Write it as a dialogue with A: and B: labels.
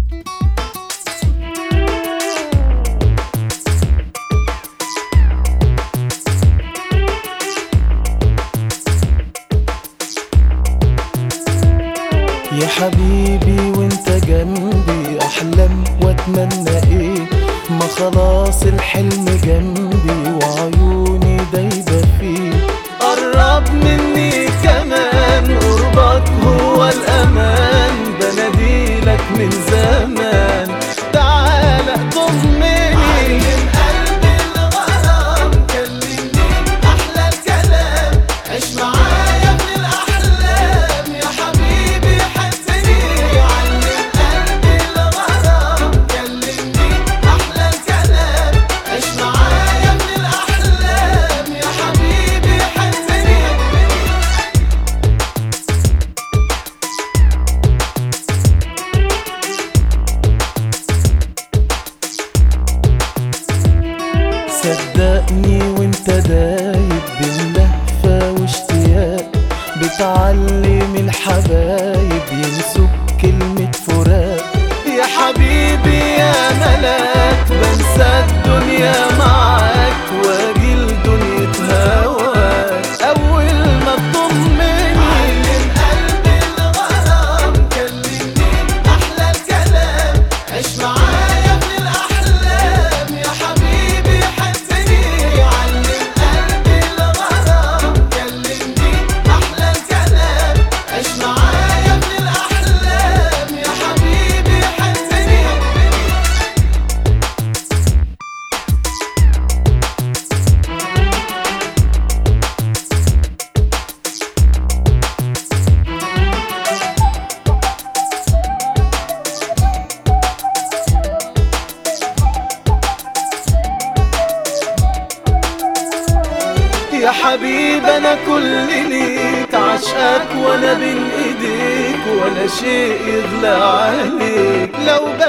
A: يا حبيبي وانت جنبي احلم واتمنى ايه ما خلاص الحلم جنبي وعيوني دايبة فيه قرب مني كمان قربك هو الامان بناديلك من زمان تعالى ضمني علم قلبي الغرام كلمني احلى الكلام عيش معايا من الاحلام يا حبيبي حسني علم قلبي الغرام كلمني احلى الكلام عيش معايا من الاحلام يا حبيبي حسني صدقني وانت دايب بين لهفة واشتياق بتعلم الحبايب ينسوا كلمة فراق يا حبيبي يا ملاك بنسى الدنيا معاك واجي لدنيا هواك اول ما تضمني علم قلبي الغرام كلمني احلى الكلام عيش معايا من الاحلام يا حبيبي حسني علم قلبي الغرام كلمني احلى الكلام عيش معايا من الاحلام يا حبيبي حسني يا حبيب انا كل ليك عشقك وانا بين ايديك ولا شيء يغلى عليك لو